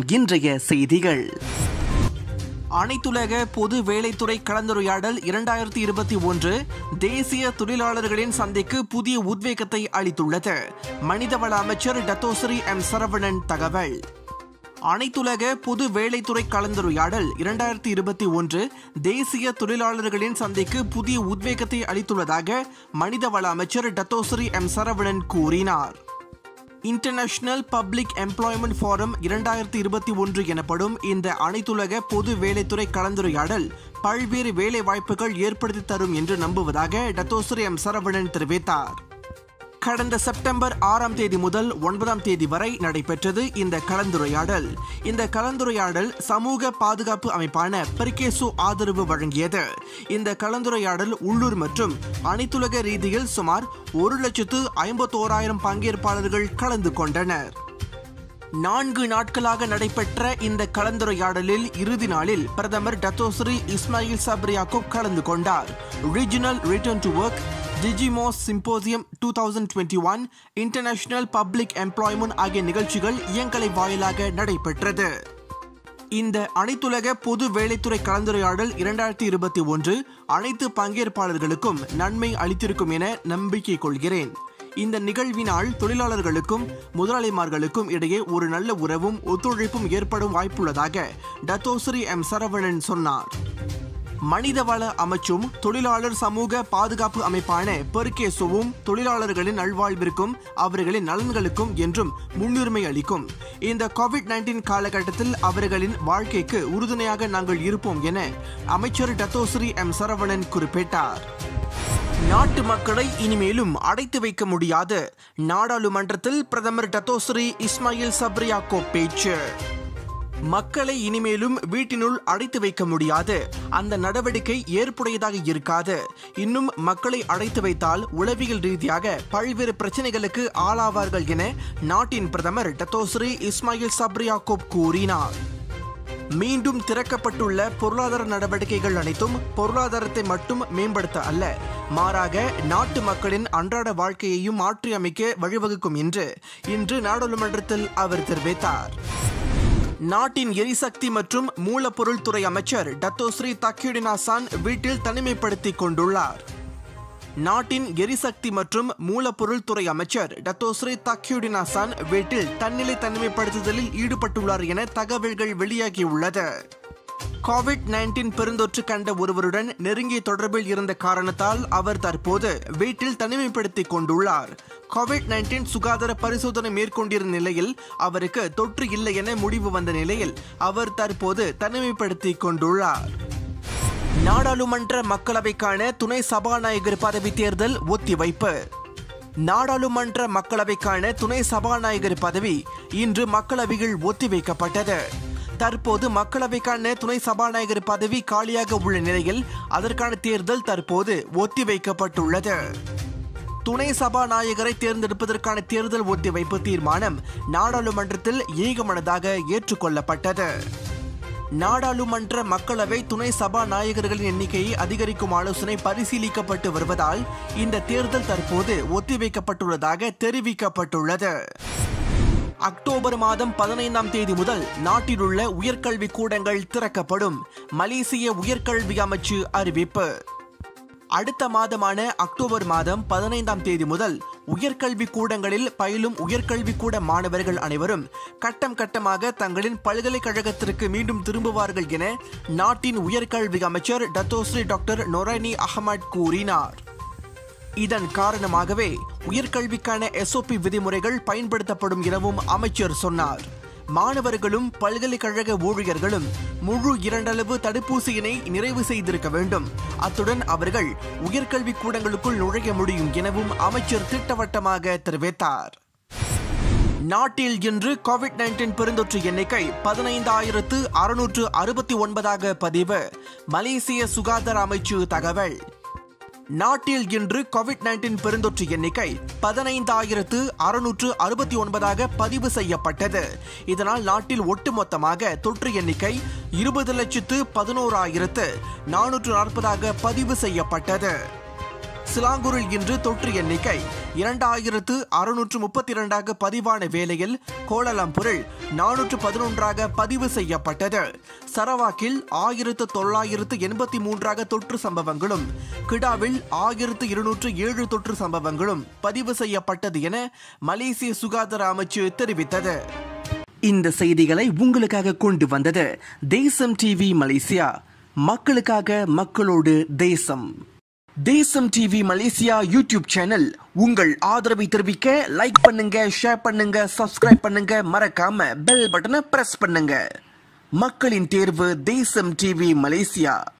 இன்றைய செய்திகள் அனைத்துலக பொது வேலைத்துறை கலந்துரையாடல் இரண்டாயிரத்தி இருபத்தி ஒன்று தேசிய தொழிலாளர்களின் சந்தைக்கு புதிய உத்வேகத்தை அளித்துள்ளது மனிதவள அமைச்சர் டத்தோஸ்ரீ எம் சரவணன் தகவல் அனைத்துலக பொது வேலைத்துறை கலந்துரையாடல் இரண்டாயிரத்தி இருபத்தி ஒன்று தேசிய தொழிலாளர்களின் சந்தைக்கு புதிய உத்வேகத்தை அளித்துள்ளதாக மனிதவள அமைச்சர் டத்தோஸ்ரீ எம் சரவணன் கூறினார் இன்டர்நேஷனல் பப்ளிக் எம்ப்ளாய்மெண்ட் ஃபாரம் இரண்டாயிரத்தி இருபத்தி ஒன்று எனப்படும் இந்த அனைத்துலக பொது வேலைத்துறை கலந்துரையாடல் பல்வேறு வேலை வாய்ப்புகள் ஏற்படுத்தி தரும் என்று நம்புவதாக டத்தோஸ்ரீ எம் சரவணன் தெரிவித்தார் கடந்த செப்டம்பர் ஆறாம் தேதி முதல் ஒன்பதாம் தேதி வரை நடைபெற்றது இந்த கலந்துரையாடல் இந்த கலந்துரையாடல் சமூக பாதுகாப்பு அமைப்பான பெர்கேசு ஆதரவு வழங்கியது இந்த கலந்துரையாடல் உள்ளூர் மற்றும் அனைத்துலக ரீதியில் சுமார் ஒரு லட்சத்து ஐம்பத்தோராயிரம் பங்கேற்பாளர்கள் கலந்து கொண்டனர் நான்கு நாட்களாக நடைபெற்ற இந்த கலந்துரையாடலில் இறுதி நாளில் பிரதமர் டத்தோஸ்ரீ இஸ்மாயில் சப்ரியாக்கோப் கலந்து கொண்டார் ரீஜனல் ரிட்டர்ன் டு ஒர்க் டிஜிமோஸ் symposium two thousand twenty one international public employment ஆகிய நிகழ்ச்சிகள் இயங்கலை வாயிலாக நடைபெற்றது இந்த அனைத்துலக பொது வேலைத்துறை கலந்துரையாடல் இரண்டாயிரத்தி இருபத்தி ஒன்று அனைத்து பங்கேற்பாளர்களுக்கும் நன்மை அளித்திருக்கும் என நம்பிக்கை கொள்கிறேன் இந்த நிகழ்வினால் தொழிலாளர்களுக்கும் முதலாளிமார்களுக்கும் இடையே ஒரு நல்ல உறவும் ஒத்துழைப்பும் ஏற்படும் வாய்ப்புள்ளதாக டத்தோஸ்ரீ எம் சரவணன் சொன்னார் மனிதவள அமைச்சும் தொழிலாளர் சமூக பாதுகாப்பு அமைப்பான பெர்கேசுவும் தொழிலாளர்களின் நல்வாழ்விற்கும் அவர்களின் நலன்களுக்கும் என்றும் முன்னுரிமை அளிக்கும் இந்த கோவிட் நைன்டீன் காலகட்டத்தில் அவர்களின் வாழ்க்கைக்கு உறுதுணையாக நாங்கள் இருப்போம் என அமைச்சர் டத்தோஸ்ரீ எம் சரவணன் குறிப்பிட்டார் நாட்டு மக்களை இனிமேலும் அடைத்து வைக்க முடியாது நாடாளுமன்றத்தில் பிரதமர் டத்தோஸ்ரீ இஸ்மாயில் சப்ரியாக்கோ பேச்சு மக்களை இனிமேலும் வீட்டினுள் அடைத்து வைக்க முடியாது அந்த நடவடிக்கை ஏற்புடையதாக இருக்காது இன்னும் மக்களை அடைத்து வைத்தால் உளவியல் ரீதியாக பல்வேறு பிரச்சனைகளுக்கு ஆளாவார்கள் என நாட்டின் பிரதமர் டத்தோஸ்ரீ இஸ்மாயில் சப்ரியாக்கோப் கூறினார் மீண்டும் திறக்கப்பட்டுள்ள பொருளாதார நடவடிக்கைகள் அனைத்தும் பொருளாதாரத்தை மட்டும் மேம்படுத்த அல்ல மாறாக நாட்டு மக்களின் அன்றாட வாழ்க்கையையும் மாற்றியமைக்க வழிவகுக்கும் என்று இன்று நாடாளுமன்றத்தில் அவர் தெரிவித்தார் நாட்டின் எரிசக்தி மற்றும் மூலப்பொருள் துறை அமைச்சர் டத்தோஸ்ரீ தக்யுடினாசான் வீட்டில் தனிமைப்படுத்திக் கொண்டுள்ளார் நாட்டின் எரிசக்தி மற்றும் மூலப்பொருள் துறை அமைச்சர் டத்தோஸ்ரீ தக்யுடினாசான் வீட்டில் தன்னிலை தனிமைப்படுத்துதலில் ஈடுபட்டுள்ளார் என தகவல்கள் வெளியாகியுள்ளது கோவிட் நைன்டீன் பெருந்தொற்று கண்ட ஒருவருடன் நெருங்கிய தொடர்பில் இருந்த காரணத்தால் அவர் தற்போது வீட்டில் தனிமைப்படுத்திக் கொண்டுள்ளார் கோவிட் நைன்டீன் சுகாதார பரிசோதனை மேற்கொண்டிருந்த நிலையில் அவருக்கு தொற்று இல்லை என முடிவு வந்த நிலையில் அவர் தற்போது தனிமைப்படுத்திக் கொண்டுள்ளார் நாடாளுமன்ற மக்களவைக்கான துணை சபாநாயகர் பதவி தேர்தல் ஒத்திவைப்பு நாடாளுமன்ற மக்களவைக்கான துணை சபாநாயகர் பதவி இன்று மக்களவையில் ஒத்திவைக்கப்பட்டது தற்போது மக்களவைக்கான துணை சபாநாயகர் பதவி காலியாக உள்ள நிலையில் அதற்கான தேர்தல் தற்போது ஒத்திவைக்கப்பட்டுள்ளது துணை சபாநாயகரை தேர்ந்தெடுப்பதற்கான தேர்தல் ஒத்திவைப்பு தீர்மானம் நாடாளுமன்றத்தில் ஏகமனதாக ஏற்றுக்கொள்ளப்பட்டது நாடாளுமன்ற மக்களவை துணை சபாநாயகர்களின் எண்ணிக்கையை அதிகரிக்கும் ஆலோசனை பரிசீலிக்கப்பட்டு வருவதால் இந்த தேர்தல் தற்போது ஒத்திவைக்கப்பட்டுள்ளதாக தெரிவிக்கப்பட்டுள்ளது அக்டோபர் மாதம் பதினைந்தாம் தேதி முதல் நாட்டிலுள்ள உயர்கல்வி கூடங்கள் திறக்கப்படும் மலேசிய உயர்கல்வி அமைச்சு அறிவிப்பு அடுத்த மாதமான அக்டோபர் மாதம் பதினைந்தாம் தேதி முதல் உயர்கல்வி கூடங்களில் பயிலும் உயர்கல்வி கூட மாணவர்கள் அனைவரும் கட்டம் கட்டமாக தங்களின் பல்கலைக்கழகத்திற்கு மீண்டும் திரும்புவார்கள் என நாட்டின் உயர்கல்வி அமைச்சர் டத்தோஸ்ரீ டாக்டர் நொரைனி அகமட் கூறினார் இதன் காரணமாகவே உயர்கல்விக்கான எஸ்ஓபி விதிமுறைகள் பயன்படுத்தப்படும் எனவும் அமைச்சர் சொன்னார் மாணவர்களும் பல்கலைக்கழக ஊழியர்களும் முழு இரண்டளவு தடுப்பூசியினை நிறைவு செய்திருக்க வேண்டும் அத்துடன் அவர்கள் உயர்கல்வி கூடங்களுக்குள் நுழைய முடியும் எனவும் அமைச்சர் திட்டவட்டமாக தெரிவித்தார் நாட்டில் இன்று கோவிட் நைன்டீன் பெருந்தொற்று எண்ணிக்கை பதினைந்தாயிரத்து அறுநூற்று அறுபத்தி ஒன்பதாக பதிவு மலேசிய சுகாதார அமைச்சு தகவல் நாட்டில் இன்று கோவிட் நைன்டீன் பெருந்தொற்று எண்ணிக்கை பதினைந்தாயிரத்து அறுநூற்று அறுபத்தி ஒன்பதாக பதிவு செய்யப்பட்டது இதனால் நாட்டில் ஒட்டுமொத்தமாக தொற்று எண்ணிக்கை இருபது லட்சத்து பதினோராயிரத்து நானூற்று நாற்பதாக பதிவு செய்யப்பட்டது சிலாங்கூரில் இன்று தொற்று எண்ணிக்கை இரண்டாயிரத்து அறுநூற்று முப்பத்தி இரண்டாக பதிவான வேளையில் கோலாலம்பூரில் நானூற்று பதினொன்றாக பதிவு செய்யப்பட்டது சரவாக்கில் ஆயிரத்து தொள்ளாயிரத்து எண்பத்தி மூன்றாக தொற்று சம்பவங்களும் கிடாவில் ஆயிரத்து இருநூற்று ஏழு தொற்று சம்பவங்களும் பதிவு செய்யப்பட்டது என மலேசிய சுகாதார அமைச்சு தெரிவித்தது இந்த செய்திகளை உங்களுக்காக கொண்டு வந்தது தேசம் டிவி மலேசியா மக்களுக்காக மக்களோடு தேசம் தேசம் டிவி மலேசியா யூடியூப் சேனல் உங்கள் ஆதரவை தெரிவிக்க லைக் பண்ணுங்க ஷேர் பண்ணுங்க சப்ஸ்கிரைப் பண்ணுங்க மறக்காம பெல் பட்டனை பிரஸ் பண்ணுங்க மக்களின் தேர்வு தேசம் டிவி மலேசியா